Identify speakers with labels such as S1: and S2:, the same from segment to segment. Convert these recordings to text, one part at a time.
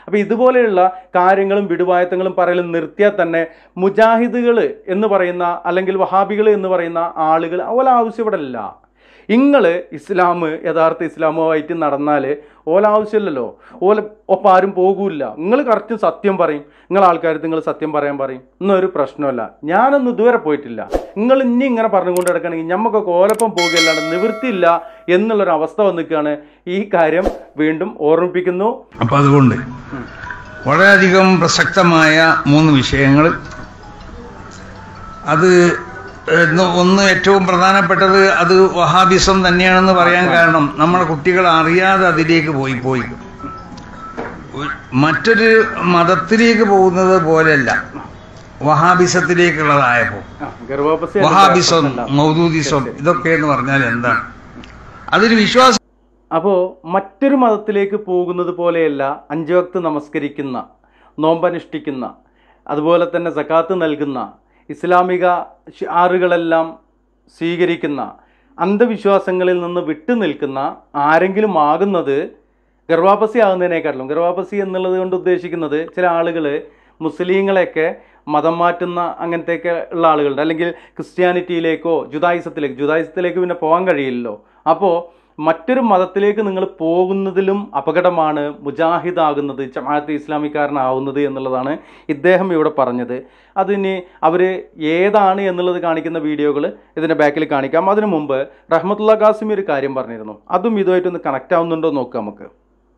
S1: അപ്പോൾ ഇതുപോലെയുള്ള കാര്യങ്ങളും വിടുവായത്തങ്ങളും പറയലും നിർത്തിയാൽ തന്നെ മുജാഹിദുകൾ എന്ന് പറയുന്ന അല്ലെങ്കിൽ വഹാബികൾ എന്ന് പറയുന്ന ആളുകൾ ഓല ആവശ്യം ഇവിടെ ഇല്ല നിങ്ങൾ ഇസ്ലാം യഥാർത്ഥ ഇസ്ലാമുമായിട്ട് നടന്നാൽ ഓല ആവശ്യമില്ലല്ലോ ഓല ഒപ്പം ആരും പോകൂല നിങ്ങൾ കറക്റ്റ് സത്യം പറയും നിങ്ങൾ ആൾക്കാർ നിങ്ങൾ സത്യം പറയാൻ പറയും എന്നൊരു പ്രശ്നമല്ല ഞാനൊന്നും ഇതുവരെ പോയിട്ടില്ല നിങ്ങൾ ഇനി ഇങ്ങനെ പറഞ്ഞുകൊണ്ട് കിടക്കണമെങ്കിൽ നമുക്കൊക്കെ ഓലപ്പം പോകുകയല്ലാണ്ട് നിവൃത്തിയില്ല എന്നുള്ളൊരു അവസ്ഥ വന്നിരിക്കുകയാണ് ഈ കാര്യം വീണ്ടും ഓർമ്മിപ്പിക്കുന്നു
S2: അപ്പം അതുകൊണ്ട് വളരെയധികം പ്രസക്തമായ മൂന്ന് വിഷയങ്ങൾ അത് എന്ന് ഒന്ന് ഏറ്റവും പ്രധാനപ്പെട്ടത് അത് വഹാബിസം തന്നെയാണെന്ന് പറയാൻ കാരണം നമ്മുടെ കുട്ടികൾ അറിയാതെ അതിലേക്ക് പോയി പോയി ഒരു- മറ്റൊരു മതത്തിലേക്ക് പോകുന്നത് പോലെയല്ല വഹാബിസത്തിലേക്കുള്ളതായപ്പോൾ
S1: ഗർഭോപസി
S2: വഹാബിസം മൗദൂദിസം ഇതൊക്കെ എന്ന് പറഞ്ഞാൽ എന്താണ് അതൊരു വിശ്വാസം
S1: അപ്പോൾ മറ്റൊരു മതത്തിലേക്ക് പോകുന്നത് പോലെയല്ല അഞ്ച് വക്ത് നമസ്കരിക്കുന്ന നോമ്പനുഷ്ഠിക്കുന്ന അതുപോലെ തന്നെ സക്കാത്ത് നൽകുന്ന ഇസ്ലാമിക ഷിആറുകളെല്ലാം സ്വീകരിക്കുന്ന അന്ധവിശ്വാസങ്ങളിൽ നിന്ന് വിട്ടു നിൽക്കുന്ന ആരെങ്കിലും ആകുന്നത് ഗർഭാപസി ആകുന്നതിനേക്കാട്ടിലും ഗർഭാപസി എന്നുള്ളത് കൊണ്ട് ഉദ്ദേശിക്കുന്നത് ചില ആളുകൾ മുസ്ലിങ്ങളെയൊക്കെ മതം മാറ്റുന്ന അങ്ങനത്തെയൊക്കെ ഉള്ള ആളുകളുണ്ട് അല്ലെങ്കിൽ ക്രിസ്ത്യാനിറ്റിയിലേക്കോ ജുദായിസത്തിലേക്ക് ജുദായിസത്തിലേക്ക് പിന്നെ പോകാൻ കഴിയില്ലല്ലോ അപ്പോൾ മറ്റൊരു മതത്തിലേക്ക് നിങ്ങൾ പോകുന്നതിലും അപകടമാണ് മുജാഹിദാകുന്നത് ജമാഅത്ത് ഇസ്ലാമിക്കാരനാവുന്നത് എന്നുള്ളതാണ് ഇദ്ദേഹം ഇവിടെ പറഞ്ഞത് അതിന് അവർ ഏതാണ് എന്നുള്ളത് കാണിക്കുന്ന വീഡിയോകൾ ഇതിൻ്റെ ബാക്കിൽ കാണിക്കാം അതിനു മുമ്പ് റഹ്മത്തുള്ള ഖാസിമി ഒരു കാര്യം പറഞ്ഞിരുന്നു അതും ഇതുമായിട്ടൊന്ന് കണക്റ്റ് ആവുന്നുണ്ടോ എന്ന് നോക്കാം നമുക്ക്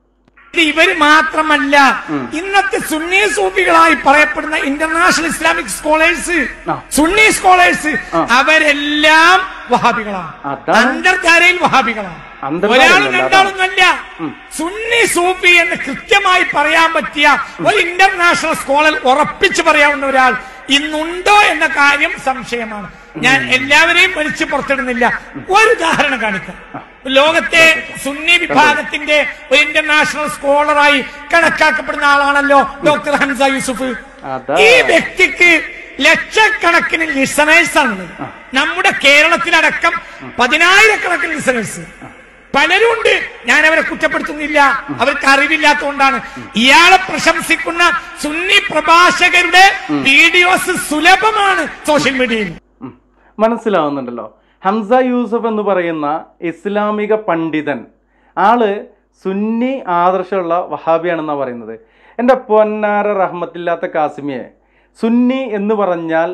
S3: ഇത് ഇവര് മാത്രമല്ല ഇന്നത്തെ സുന്നി സൂഫികളായി പറയപ്പെടുന്ന ഇന്റർനാഷണൽ ഇസ്ലാമിക് സ്കോളേഴ്സ്
S1: ആ.
S3: സുന്നി സ്കോളേഴ്സ്
S1: ആ.
S3: അവരെല്ലാം വഹാബികളാണ്
S1: അതാണ്.
S3: അന്തർധാരയിൽ വഹാബികളാണ്
S1: അന്തർധാരയിൽ
S3: ഒരാളും
S1: അല്ല,
S3: രണ്ടാളൊന്നല്ല സുന്നി സൂഫി എന്ന് കൃത്യമായി പറയാൻ പറ്റിയ ഒരു ഇന്റർനാഷണൽ സ്കോളർ ഉറപ്പിച്ചു പറയാവുന്ന ഒരാൾ ഇന്നുണ്ടോ എന്ന കാര്യം സംശയമാണ് ഞാൻ എല്ലാവരെയും വലിച്ചു പുറത്തിടുന്നില്ല ഒരു ഉദാഹരണം കാണിക്കാം ലോകത്തെ സുന്നി വിഭാഗത്തിന്റെ ഒരു ഇന്റർനാഷണൽ സ്കോളറായി കണക്കാക്കപ്പെടുന്ന ആളാണല്ലോ ഡോക്ടർ ഹംസ യൂസുഫ്
S1: അതാ.
S3: ഈ വ്യക്തിക്ക് ലക്ഷക്കണക്കിന് ലിസണേഴ്സ് ആണുള്ളത് നമ്മുടെ കേരളത്തിലടക്കം പതിനായിരക്കണക്കിന് ലിസണേഴ്സ് പലരും ഉണ്ട് ഞാൻ അവരെ കുറ്റപ്പെടുത്തുന്നില്ല അവർക്ക് അറിവില്ലാത്തതുകൊണ്ടാണ് ഇയാളെ പ്രശംസിക്കുന്ന സുന്നി പ്രഭാഷകരുടെ വീഡിയോസ് സുലഭമാണ് സോഷ്യൽ മീഡിയയിൽ
S1: ഉം. മനസ്സിലാവുന്നുണ്ടല്ലോ ഹംസ യൂസഫ് എന്ന് പറയുന്ന ഇസ്ലാമിക പണ്ഡിതൻ ആള് സുന്നി ആദർശമുള്ള വഹാബിയാണെന്നാണ് പറയുന്നത് എൻ്റെ പൊന്നാര റഹ്മത്തില്ലാത്ത കാസിമിയെ സുന്നി എന്ന് പറഞ്ഞാൽ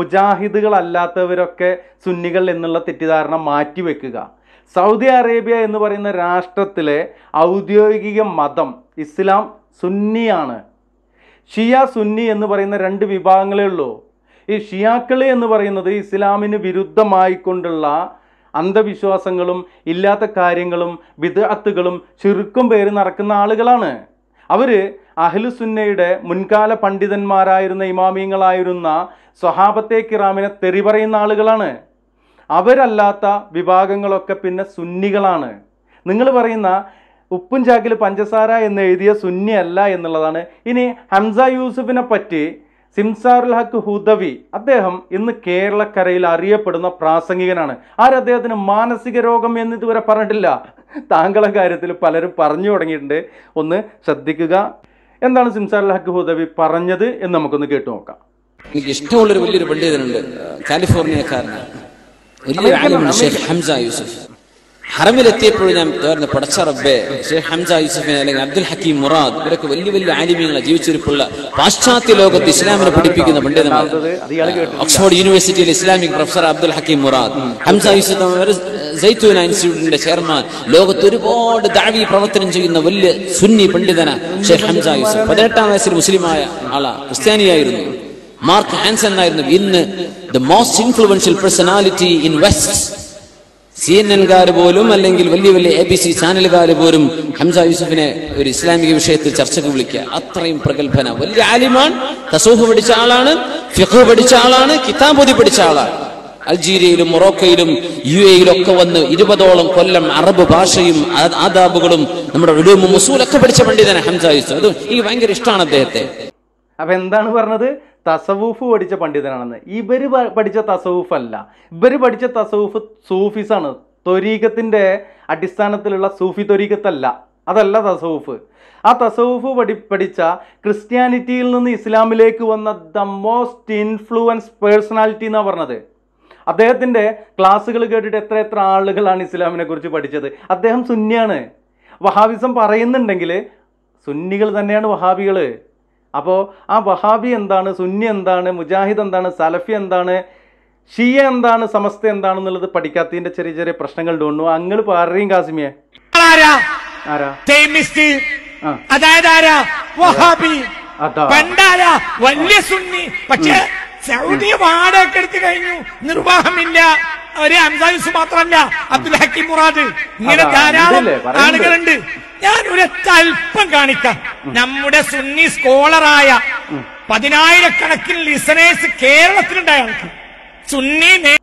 S1: മുജാഹിദുകളല്ലാത്തവരൊക്കെ സുന്നികൾ എന്നുള്ള തെറ്റിദ്ധാരണ മാറ്റിവെക്കുക സൗദി അറേബ്യ എന്ന് പറയുന്ന രാഷ്ട്രത്തിലെ ഔദ്യോഗിക മതം ഇസ്ലാം സുന്നിയാണ് ഷിയ സുന്നി എന്ന് പറയുന്ന രണ്ട് വിഭാഗങ്ങളേ ഉള്ളൂ ഈ ഷിയാക്കൾ എന്ന് പറയുന്നത് ഇസ്ലാമിന് വിരുദ്ധമായിക്കൊണ്ടുള്ള അന്ധവിശ്വാസങ്ങളും ഇല്ലാത്ത കാര്യങ്ങളും വിദഗ്ധത്തുകളും ചുരുക്കം പേര് നടക്കുന്ന ആളുകളാണ് അവർ അഹ്ലുസുന്നയുടെ മുൻകാല പണ്ഡിതന്മാരായിരുന്ന ഇമാമിയങ്ങളായിരുന്ന സ്വഹാബത്തെ കിറാമിനെ തെറി പറയുന്ന ആളുകളാണ് അവരല്ലാത്ത വിഭാഗങ്ങളൊക്കെ പിന്നെ സുന്നികളാണ് നിങ്ങൾ പറയുന്ന ഉപ്പും ചാക്കിൽ പഞ്ചസാര എന്ന് എഴുതിയ സുന്നി അല്ല എന്നുള്ളതാണ് ഇനി ഹംസ യൂസുഫിനെ പറ്റി സിംസാറുൽ ഹക്ക് ഹുദവി അദ്ദേഹം ഇന്ന് കേരളക്കരയിൽ അറിയപ്പെടുന്ന പ്രാസംഗികനാണ് ആരും അദ്ദേഹത്തിന് മാനസിക രോഗം എന്ന് ഇതുവരെ പറഞ്ഞിട്ടില്ല താങ്കളെ കാര്യത്തിൽ പലരും പറഞ്ഞു തുടങ്ങിയിട്ടുണ്ട് ഒന്ന് ശ്രദ്ധിക്കുക എന്താണ് സിംസാറുൽ ഹക്ക് ഹുദവി പറഞ്ഞത് എന്ന് നമുക്കൊന്ന് കേട്ടു നോക്കാം
S4: എനിക്ക് ഇഷ്ടമുള്ളൊരു വലിയൊരു പണ്ഡിതനുണ്ട് കാലിഫോർണിയക്കാരനാണ് വലിയൊരു ആലിമാണ് ഷെയ്ഖ് ഹംസ യൂസുഫ് ഹറമിലെത്തിയപ്പോഴും ഞാൻ തോരുന്ന പടച്ച റബ്ബെ ഷെയ്ഖ് ഹംസ യൂസുഫിനെ അല്ലെങ്കിൽ അബ്ദുൽ ഹക്കീം മുറാദ് ഇവരൊക്കെ വലിയ വലിയ ആലിമ്യങ്ങളെ ജീവിച്ചിരിപ്പുള്ള പാശ്ചാത്യ ലോകത്ത് ഇസ്ലാമിനെ പഠിപ്പിക്കുന്ന പണ്ഡിതന്മാർ
S1: രണ്ടാമത്തത് അത് ഇയാൾ കേട്ടിട്ടില്ല.
S4: ഓക്സ്ഫോർഡ് യൂണിവേഴ്സിറ്റിയിലെ Islamic professor Abdul Hakim Murad Hamza Yusuf അവർ സൈത്തൂന ഇൻസ്റ്റിറ്റ്യൂട്ടിന്റെ ചെയർമാൻ ലോകത്ത് ഒരുപാട് ദാവി പ്രവർത്തനം ചെയ്യുന്ന വലിയ സുന്നി പണ്ഡിതന ഷെയ്ഖ് ഹംസ യൂസുഫ് പതിനെട്ടാം വയസ്സിൽ മുസ്ലിമായ ആളാ ക്രിസ്ത്യാനിയായിരുന്നു മാർക്ക് ഹാൻസൺ ആയിരുന്നു ഇന്ന് the most influential personality in West C N എൻകാർ പോലും അല്ലെങ്കിൽ വലിയ വലിയ എ ബി സി ചാനലുകാർ പോലും ഹംസ യൂസുഫിനെ ഒരു ഇസ്ലാമിക വിഷയത്തിൽ ചർച്ചയ്ക്ക് വിളിക്കുക അത്രയും പ്രഗത്ഭന വലിയ ആലിമാൻ തസൂഫ് പഠിച്ച ആളാണ് ഫിഖ് പഠിച്ച ആളാണ് കിതാബോധി പഠിച്ച ആളാണ് അൾജീരിയയിലും മൊറോക്കയിലും യു എയിലും ഒക്കെ വന്ന് ഇരുപതോളം കൊല്ലം അറബ് ഭാഷയും ആ- ആദാബുകളും നമ്മുടെ ഉലൂമും മുസൂലൊക്കെ പഠിച്ച പണ്ഡിതനാണ് ഹംസ യൂസുഫ് അത് എനിക്ക് ഭയങ്കര ഇഷ്ടമാണ് അദ്ദേഹത്തെ
S1: അപ്പൊ എന്താണ് പറഞ്ഞത് തസവൂഫ് പഠിച്ച പണ്ഡിതനാണെന്ന് ഇവര് പ- പഠിച്ച തസവൂഫ് അല്ല ഇവര് പഠിച്ച തസവൂഫ് സൂഫിസാണ് ത്വരീകത്തിന്റെ അടിസ്ഥാനത്തിലുള്ള സൂഫി ത്വരീകത്തല്ല അതല്ല തസവൂഫ് ആ തസവുഫ് പഠി പഠിച്ച ക്രിസ്ത്യാനിറ്റിയിൽ നിന്ന് ഇസ്ലാമിലേക്ക് വന്ന ദ മോസ്റ്റ് ഇൻഫ്ലുവൻസ് പേഴ്സണാലിറ്റി എന്നാണ് പറഞ്ഞത് അദ്ദേഹത്തിൻ്റെ ക്ലാസ്സുകൾ കേട്ടിട്ട് എത്ര എത്ര ആളുകളാണ് ഇസ്ലാമിനെ കുറിച്ച് പഠിച്ചത് അദ്ദേഹം സുന്നിയാണ് വഹാബിസം പറയുന്നുണ്ടെങ്കിൽ സുന്നികൾ തന്നെയാണ് വഹാബികൾ അപ്പോൾ ആ വഹാബി എന്താണ് സുന്നി എന്താണ് മുജാഹിദ് എന്താണ് സലഫി എന്താണ് ഷിയ എന്താണ് സമസ്ത എന്താണെന്നുള്ളത് പഠിക്കാത്തതിൻ്റെ ചെറിയ ചെറിയ പ്രശ്നങ്ങൾ തോന്നുന്നു അങ്ങൾ പറയും കാസിമിയെ
S3: ആരാ
S1: ആരാ
S3: തേമിസ്റ്റ്
S1: ആ.
S3: അതായത് ആരാ വഹാബി
S1: അതാ
S3: പണ്ടാരാ വലിയ സുന്നി പക്ഷെ സൗദി വാടക എടുത്തു കഴിഞ്ഞു നിർവാഹമില്ല ഒരു അംസായുസ് മാത്രമല്ല അബ്ദുൽ ഹക്കീം മുറാദ് ഇങ്ങനെ
S1: അതാ,
S3: ധാരാളം
S1: ഇതില്ലേ, പറയുന്നുണ്ട്.
S3: ആളുകളുണ്ട് ഞാൻ ഒരു അല്പം കാണിക്കാം നമ്മുടെ സുന്നി സ്കോളറായ പതിനായിരക്കണക്കിന് ലിസണേഴ്സ് കേരളത്തിലുണ്ടായ ആൾക്ക് സുന്നി നേ-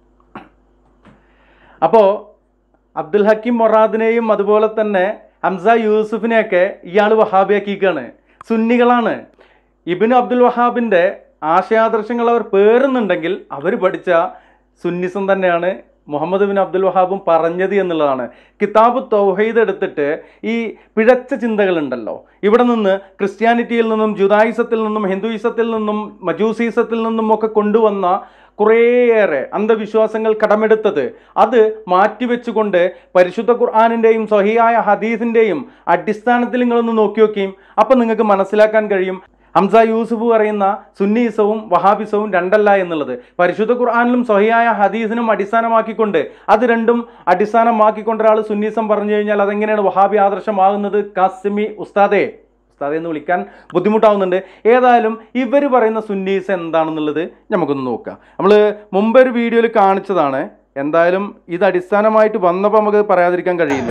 S1: അപ്പോൾ അബ്ദുൽ ഹക്കീം മൊറാദിനെയും അതുപോലെ തന്നെ ഹംസ യൂസുഫിനെയൊക്കെ ഇയാൾ വഹാബിയാക്കിക്കാണ് സുന്നികളാണ് ഇബിന് അബ്ദുൽ വഹാബിൻ്റെ ആശയാദർശങ്ങൾ അവർ പേറുന്നുണ്ടെങ്കിൽ അവർ പഠിച്ച സുന്നിസം തന്നെയാണ് മുഹമ്മദ് ബിൻ അബ്ദുൽ വഹാബും പറഞ്ഞത് എന്നുള്ളതാണ് കിതാബ് തൗഹീദ് എടുത്തിട്ട് ഈ പിഴച്ച ചിന്തകളുണ്ടല്ലോ ഇവിടെ നിന്ന് ക്രിസ്ത്യാനിറ്റിയിൽ നിന്നും ജുദായിസത്തിൽ നിന്നും ഹിന്ദുയിസത്തിൽ നിന്നും മജൂസീസത്തിൽ നിന്നും ഒക്കെ കൊണ്ടുവന്ന കുറേയേറെ അന്ധവിശ്വാസങ്ങൾ കടമെടുത്തത് അത് മാറ്റിവെച്ചുകൊണ്ട് പരിശുദ്ധ ഖുർആാനിൻ്റെയും സ്വഹിയായ ഹദീസിൻ്റെയും അടിസ്ഥാനത്തിൽ നിങ്ങളൊന്ന് നോക്കി നോക്കിയും അപ്പം നിങ്ങൾക്ക് മനസ്സിലാക്കാൻ കഴിയും ഹംസ യൂസുഫ് പറയുന്ന സുന്നീസവും വഹാബിസവും രണ്ടല്ല എന്നുള്ളത് പരിശുദ്ധ ഖുർആാനിലും സ്വഹിയായ ഹദീസിനും അടിസ്ഥാനമാക്കിക്കൊണ്ട് അത് രണ്ടും അടിസ്ഥാനമാക്കിക്കൊണ്ട് ഒരാൾ സുന്നീസം പറഞ്ഞു കഴിഞ്ഞാൽ അതെങ്ങനെയാണ് വഹാബി ആദർശമാകുന്നത് കാസിമി ഉസ്താദേ ഉസ്താദെ എന്ന് വിളിക്കാൻ ബുദ്ധിമുട്ടാവുന്നുണ്ട് ഏതായാലും ഇവർ പറയുന്ന സുന്നീസ് എന്താണെന്നുള്ളത് നമുക്കൊന്ന് നോക്കാം നമ്മൾ മുമ്പ് ഒരു വീഡിയോയിൽ കാണിച്ചതാണ് എന്തായാലും ഇത് അടിസ്ഥാനമായിട്ട് വന്നപ്പോൾ നമുക്ക് പറയാതിരിക്കാൻ കഴിയില്ല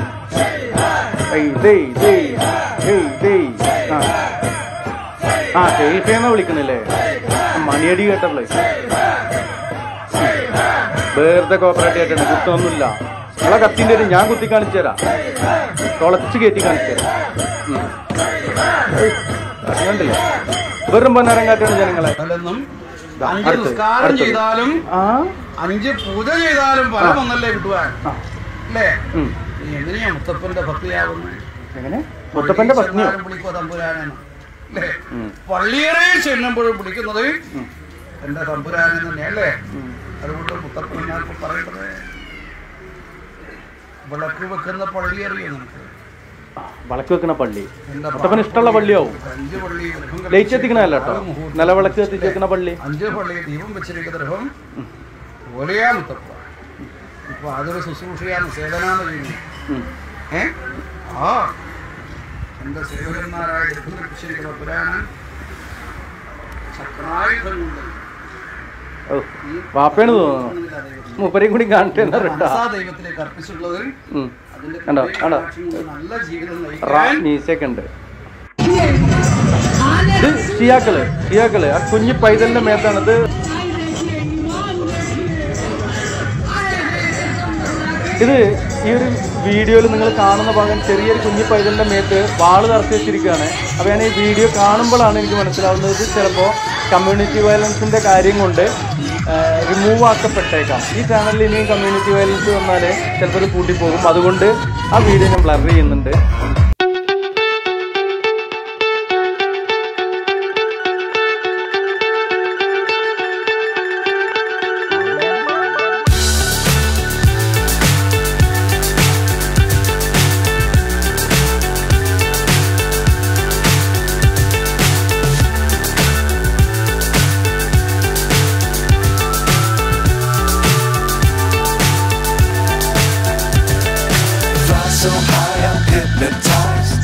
S1: ഏയ് ദേയ് ദേയ് ഏയ് ദേയ് ആ ആ കേൾഫേന്നാ വിളിക്കണില്ലേ മണിയടി കേട്ടല്ലേ വെറുതെ കോപ്പറേറ്റ് ആയിട്ടാണ് കുത്തൊന്നുമില്ല നിങ്ങളെ കത്തിന്റെ ഒരു ഞാൻ കുത്തി കാണിച്ചു തരാം തുളച്ച് കയറ്റി കാണിച്ചു തരാം ഉം. ഏയ്, അത് കണ്ടില്ലേ വെറും പൊന്നാരം കാട്ടാണ് ജനങ്ങളെ
S2: അല്ലെന്നും
S1: ദാ,
S2: അഞ്ച്
S1: അടുത്തത്,
S2: നിസ്കാരം
S1: അടുത്തത്.
S2: ചെയ്താലും
S1: ആ
S2: അഞ്ച് പൂജ ചെയ്താലും ഫലം ഒന്നല്ലേ കിട്ടുവാൻ
S1: ആ.
S2: അല്ലേ
S1: ഉം.
S2: നീ എങ്ങനെയാ മുത്തപ്പന്റെ ഭക്തിയാവുന്നത്
S1: എങ്ങനെ മുത്തപ്പന്റെ പത്നിയോ
S2: ചെന്നാലും വിളിക്കോ തമ്പുരാനെന്ന് അല്ലേ
S1: ഉം.
S2: പള്ളിയേറെ ചെല്ലുമ്പോഴും വിളിക്കുന്നത് എന്റെ തമ്പുരാനെ തന്നെയല്ലേ അതുകൊണ്ട് മുത്തപ്പൻ എന്നാണ് പറയേണ്ടത് വിളക്ക് വെക്കുന്ന പള്ളി അറിയോ നമുക്ക്
S1: വിളക്ക് വെക്കണ പള്ളി
S2: എന്റെ
S1: മുത്തപ്പന് ഇഷ്ടമുള്ള പള്ളിയാവും
S2: അഞ്ച് പള്ളി ഗൃഹം
S1: ലയിച്ച്
S2: കളിച്ച്
S1: എത്തിക്കണല്ല കേട്ടോ
S2: ആറ് മുഹൂർത്തം.
S1: നിലവിളക്ക് എത്തിച്ച് വെക്കണ പള്ളി
S2: അഞ്ച് പള്ളി ദീപം വെച്ചിരിക്കുന്ന ഗൃഹം പോലെയാ മുത്തപ്പ ഇപ്പൊ അതൊരു ശുശ്രൂഷയാണ് സേവനാന്ന് ചെയ്യുന്നു
S1: ഉം.
S2: ഏ ആ എന്റെ സേവകന്മാരായ ഗൃഹം വെച്ചിരിക്കുന്ന പുരാണം ചക്രായുധം കൊണ്ട്
S1: ഓ വാപ്പയാണ് തോന്നുന്നു മൂപ്പരെയും കൂടി കാണട്ടെ എന്നാ റിട്ടാ
S2: മനസാ ദൈവത്തിലേക്ക് അർപ്പിച്ചിട്ടുള്ളത്
S1: ഉം.
S2: അതിന്റെ
S1: കണ്ടോ,
S2: കൃപയും
S1: കണ്ടോ.
S2: കടാക്ഷവും കൊണ്ട് നല്ല ജീവിതം
S1: റാ
S2: നയിക്കാൻ
S1: മീശയൊക്കെ ഉണ്ട് ഇത് ഷിയാക്കള് ഷിയാക്കള് ആ കുഞ്ഞു പൈതലിന്റെ മേത്താണ് ഇത് ഇത് ഈ ഒരു വീഡിയോയിൽ നിങ്ങൾ കാണുന്ന ഭാഗം ചെറിയൊരു കുഞ്ഞു പൈതലിന്റെ മേത്ത് വാള് തറച്ചു വെച്ചിരിക്കുകയാണ് അപ്പോൾ ഞാൻ ഈ വീഡിയോ കാണുമ്പോഴാണ് എനിക്ക് മനസ്സിലാവുന്നത് ഇത് ചിലപ്പോൾ കമ്മ്യൂണിറ്റി വയലൻസിന്റെ കാര്യം കൊണ്ട് റിമൂവ് ആക്കപ്പെട്ടേക്കാം ഈ ചാനലിൽ ഇനിയും കമ്മ്യൂണിറ്റി വയലൻസ് വന്നാൽ ചിലപ്പോൾ ഇത് കൂട്ടിപ്പോകും അതുകൊണ്ട് ആ വീഡിയോ ഞാൻ ബ്ലർ ചെയ്യുന്നുണ്ട്
S5: Fly so high, I'm hypnotized.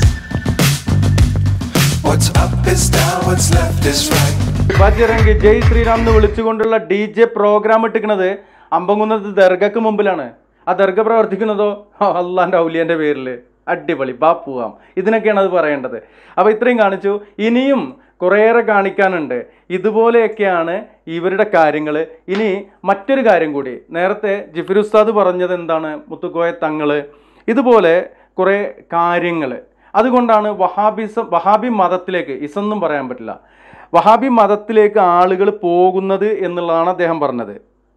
S5: What's up is down, what's left is right.
S1: Bajrang ജയ് ശ്രീറാം എന്ന് വിളിച്ചുകൊണ്ടുള്ള ഡി ജെ പ്രോഗ്രാം ഇട്ടിക്കുന്നത് അമ്പങ്കുന്നത് ദർഗക്ക് മുമ്പിലാണ് ആ ദർഗ പ്രവർത്തിക്കുന്നതോ അള്ളാന്റെ ഔലിയന്റെ പേരിൽ അടിപൊളി ബാ പോവാം ഇതിനൊക്കെയാണ് അത് പറയേണ്ടത് അപ്പോൾ ഇത്രയും കാണിച്ചു ഇനിയും കുറേയേറെ കാണിക്കാനുണ്ട് ഇതുപോലെയൊക്കെയാണ് ഇവരുടെ കാര്യങ്ങൾ ഇനി മറ്റൊരു കാര്യം കൂടി നേരത്തെ ജിഫിർ ഉസ്താദ് പറഞ്ഞത് എന്താണ് മുത്തുക്കോയ തങ്ങള് ഇതുപോലെ കുറേ കാര്യങ്ങൾ അതുകൊണ്ടാണ് വഹാബിസം വഹാബി മതത്തിലേക്ക് ഇസൊന്നും പറയാൻ പറ്റില്ല വഹാബി മതത്തിലേക്ക് ആളുകൾ പോകുന്നത് എന്നുള്ളതാണ് അദ്ദേഹം പറഞ്ഞത്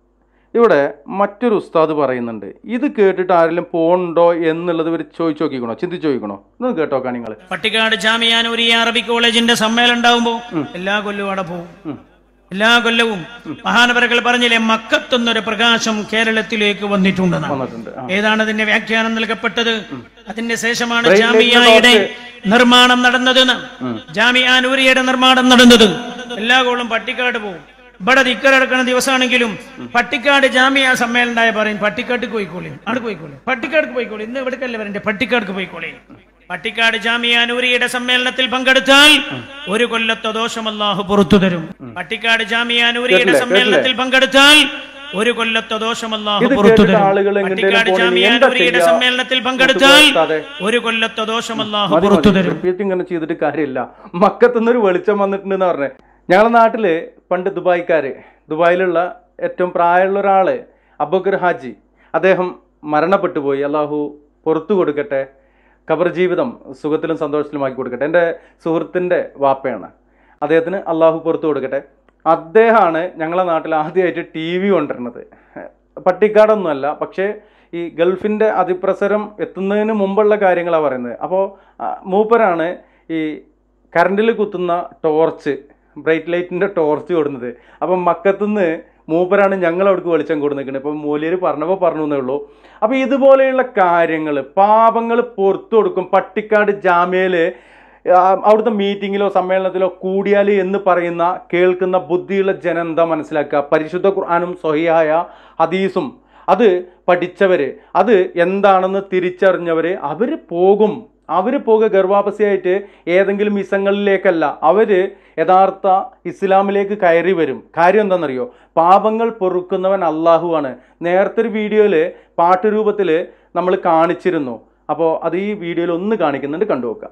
S1: ഇവിടെ മറ്റൊരു ഉസ്താദ് പറയുന്നുണ്ട് ഇത് കേട്ടിട്ട് ആരെങ്കിലും പോകണ്ടോ എന്നുള്ളത് ഇവർ ചോദിച്ചു നോക്കിക്കണോ ചിന്തിച്ചു നോക്കിക്കണോ ഒന്ന് കേട്ടോക്കാം നിങ്ങൾ
S6: പട്ടിക്കാട് ജാമിയാനൂരി അറബി കോളേജിന്റെ സമ്മേളനം ഉണ്ടാവുമ്പോ എല്ലാ കൊല്ലവും അവിടെ പോകും എല്ലാ കൊല്ലവും മഹാനവരകൾ പറഞ്ഞില്ലേ മക്കത്തൊന്നൊരു പ്രകാശം കേരളത്തിലേക്ക് വന്നിട്ടുണ്ടെന്നാണ്
S1: വന്നിട്ടുണ്ട് ആ.
S6: ഏതാണ് അതിന്റെ വ്യാഖ്യാനം നൽകപ്പെട്ടത് അതിന്റെ ശേഷമാണ്
S1: Brain
S6: ജാമിയയുടെ
S1: light
S6: നിർമ്മാണം നടന്നതെന്ന് ജാമിയാനൂരിയുടെ നിർമ്മാണം നടന്നത് എല്ലാ കോളും പട്ടിക്കാട് പോകും ഇവിടെ ദിക്കറടക്കുന്ന ദിവസമാണെങ്കിലും പട്ടിക്കാട് ജാമിയ സമ്മേളനം ഉണ്ടായ പറയും പട്ടിക്കാട്ട് പോയിക്കോളി അവിടെ പോയിക്കോളി പട്ടിക്കാട് പോയിക്കോളി ഇന്ന് ഇവിടേക്കല്ലേ വരണ്ടേ പട്ടിക്കാട് പോയിക്കോളി പട്ടിക്കാട് ജാമിയാനൂരിയുടെ സമ്മേളനത്തിൽ പങ്കെടുത്താൽ ഒരു കൊല്ലത്തെ ദോഷം അല്ലാഹു പുറത്തു തരും പട്ടിക്കാട് ജാമിയാനൂരിയുടെ
S1: കേട്ടില്ലേ?
S6: സമ്മേളനത്തിൽ പങ്കെടുത്താൽ ഒരു കൊല്ലത്തെ ദോഷം അല്ലാഹു
S1: ഇത്
S6: പുറത്തു
S1: കേട്ടിട്ട്
S6: തരും
S1: ആളുകൾ എങ്ങോട്ടേലും
S6: പട്ടിക്കാട്
S1: പോകണമെങ്കിൽ എന്താ
S6: ജാമിയാനൂരിയുടെ
S1: ചെയ്യാ?
S6: സമ്മേളനത്തിൽ പങ്കെടുത്താൽ
S1: ഉസ്താദേ.
S6: ഒരു കൊല്ലത്തെ ദോഷം അല്ലാഹു
S1: മതി,
S6: പുറത്തു
S1: മതി.
S6: തരും
S1: റിപ്പീറ്റ് ഇങ്ങനെ ചെയ്തിട്ട് കാര്യമില്ല മക്കത്തുനിന്നൊരു വെളിച്ചം വന്നിട്ടുണ്ടെന്ന് പറഞ്ഞേ ഞങ്ങളുടെ നാട്ടില് പണ്ട് ദുബായ്ക്കാര് ദുബായിലുള്ള ഏറ്റവും പ്രായമുള്ള ഒരാള് അബൂക്കർ ഹാജി അദ്ദേഹം മരണപ്പെട്ടു പോയി അള്ളാഹു പുറത്തു കൊടുക്കട്ടെ ഖബർ ജീവിതം സുഖത്തിലും സന്തോഷത്തിലുമാക്കി കൊടുക്കട്ടെ എൻ്റെ സുഹൃത്തിൻ്റെ വാപ്പയാണ് അദ്ദേഹത്തിന് അള്ളാഹു പുറത്തു കൊടുക്കട്ടെ അദ്ദേഹമാണ് ഞങ്ങളെ നാട്ടിൽ ആദ്യമായിട്ട് ടി വി കൊണ്ടുവരുന്നത് പട്ടിക്കാടൊന്നുമല്ല പക്ഷേ ഈ ഗൾഫിൻ്റെ അതിപ്രസരം എത്തുന്നതിന് മുമ്പുള്ള കാര്യങ്ങളാണ് പറയുന്നത് അപ്പോൾ മൂപ്പരാണ് ഈ കറണ്ടിൽ കുത്തുന്ന ടോർച്ച് ബ്രൈറ്റ് ലൈറ്റിൻ്റെ ടോർച്ച് കൊടുക്കുന്നത് അപ്പം മക്കത്തുനിന്ന് മൂപ്പരാണ് ഞങ്ങൾ അവിടേക്ക് വെളിച്ചം കൊടുക്കുന്നത് ഇപ്പം മൂലിയർ പറഞ്ഞപ്പോൾ പറഞ്ഞു എന്നേ ഉള്ളൂ അപ്പോൾ ഇതുപോലെയുള്ള കാര്യങ്ങൾ പാപങ്ങൾ പുറത്തു കൊടുക്കും പട്ടിക്കാട് ജാമ്യയിൽ അവിടുത്തെ മീറ്റിങ്ങിലോ സമ്മേളനത്തിലോ കൂടിയാൽ എന്ന് പറയുന്ന കേൾക്കുന്ന ബുദ്ധിയുള്ള ജനം എന്താ മനസ്സിലാക്കുക പരിശുദ്ധ ഖുർആാനും സ്വഹിയായ ഹദീസും അത് പഠിച്ചവർ അത് എന്താണെന്ന് തിരിച്ചറിഞ്ഞവർ അവർ പോകും അവർ പോകുക ഗർഭാപസിയായിട്ട് ഏതെങ്കിലും ഇസങ്ങളിലേക്കല്ല അവർ യഥാർത്ഥ ഇസ്ലാമിലേക്ക് കയറി വരും കാര്യം എന്താണെന്നറിയോ പാപങ്ങൾ പൊറുക്കുന്നവൻ അള്ളാഹുവാണ് നേരത്തെ ഒരു വീഡിയോയിൽ പാട്ടുരൂപത്തിൽ നമ്മൾ കാണിച്ചിരുന്നു അപ്പോൾ അത് ഈ വീഡിയോയിൽ ഒന്ന് കാണിക്കുന്നുണ്ട് കണ്ടു നോക്കാം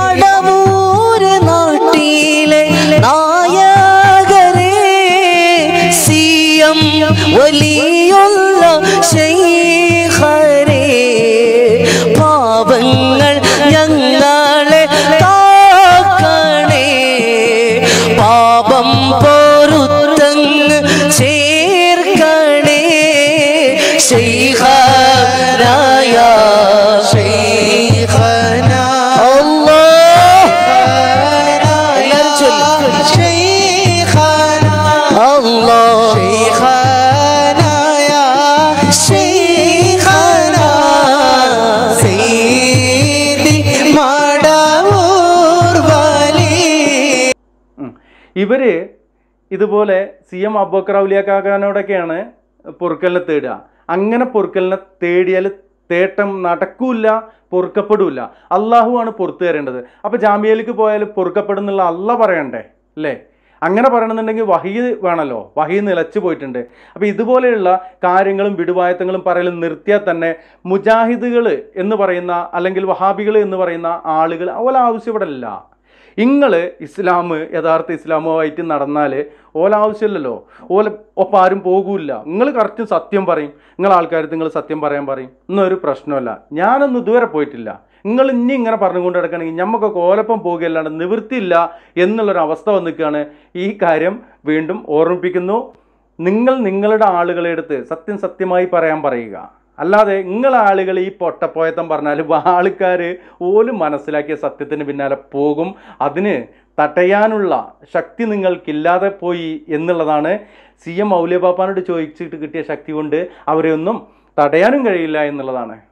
S7: കടവൂര് നാട്ടിലെ നായകരെ സി എം വലിയുള്ള ശൈഖരെ പാപങ്ങൾ ഞങ്ങളെ കാക്കണേ പാപം പൊറുത്തങ്ങ് ചേർക്കണേ ശൈഖരായ ശൈഖന അല്ലാഹ് എല്ലാവരും ചൊല്ല്. അല്ലാഹ്
S1: ഉം. ഇവര് ഇതുപോലെ സി എം അബൂക്കർ ഔലിയാക്കാക്കാനോടൊക്കെയാണ് പൊറുക്കലിനെ തേടുക അങ്ങനെ പൊറുക്കലിനെ തേടിയാൽ തേട്ടം നടക്കൂല പൊറുക്കപ്പെടൂല അള്ളാഹുവാണ് പുറത്തു തരേണ്ടത് അപ്പോൾ ജാമ്യയിലേക്ക് പോയാൽ പൊറുക്കപ്പെടുന്നുള്ള അല്ല പറയണ്ടേ അല്ലേ അങ്ങനെ പറയണമെന്നുണ്ടെങ്കിൽ വഹി വേണമല്ലോ വഹി നിലച്ചു പോയിട്ടുണ്ട് അപ്പോൾ ഇതുപോലെയുള്ള കാര്യങ്ങളും വിടുവായത്തങ്ങളും പറയലും നിർത്തിയാൽ തന്നെ മുജാഹിദുകൾ എന്ന് പറയുന്ന അല്ലെങ്കിൽ വഹാബികൾ എന്ന് പറയുന്ന ആളുകൾ ഓല ആവശ്യം ഇവിടെ ഇല്ല നിങ്ങൾ ഇസ്ലാം യഥാർത്ഥ ഇസ്ലാമുമായിട്ട് നടന്നാൽ ഓല ആവശ്യമില്ലല്ലോ ഓല ഒപ്പം ആരും പോകൂല നിങ്ങൾ കറക്റ്റ് സത്യം പറയും നിങ്ങൾ ആൾക്കാർ നിങ്ങൾ സത്യം പറയാൻ പറയും ഇന്നൊരു പ്രശ്നമല്ല ഞാനൊന്നും ഇതുവരെ പോയിട്ടില്ല നിങ്ങൾ ഇനി ഇങ്ങനെ പറഞ്ഞുകൊണ്ട് കിടക്കണമെങ്കിൽ ഞമ്മക്കൊക്കെ ഓലപ്പം പോകുകയല്ലാണ്ട് നിവൃത്തിയില്ല എന്നുള്ളൊരു അവസ്ഥ വന്നിരിക്കുകയാണ് ഈ കാര്യം വീണ്ടും ഓർമ്മിപ്പിക്കുന്നു നിങ്ങൾ നിങ്ങളുടെ ആളുകളെ എടുത്ത് സത്യം സത്യമായി പറയാൻ പറയുക അല്ലാതെ നിങ്ങളെ ആളുകൾ ഈ പൊട്ടപ്പോയത്തം പറഞ്ഞാൽ ആൾക്കാർ ഓലും മനസ്സിലാക്കിയ സത്യത്തിന് പിന്നാലെ പോകും അതിന് തടയാനുള്ള ശക്തി നിങ്ങൾക്കില്ലാതെ പോയി എന്നുള്ളതാണ് സി എം ഔലിയബാപ്പാനോട് ചോദിച്ചിട്ട് കിട്ടിയ ശക്തി കൊണ്ട് അവരെ ഒന്നും തടയാനും കഴിയില്ല എന്നുള്ളതാണ്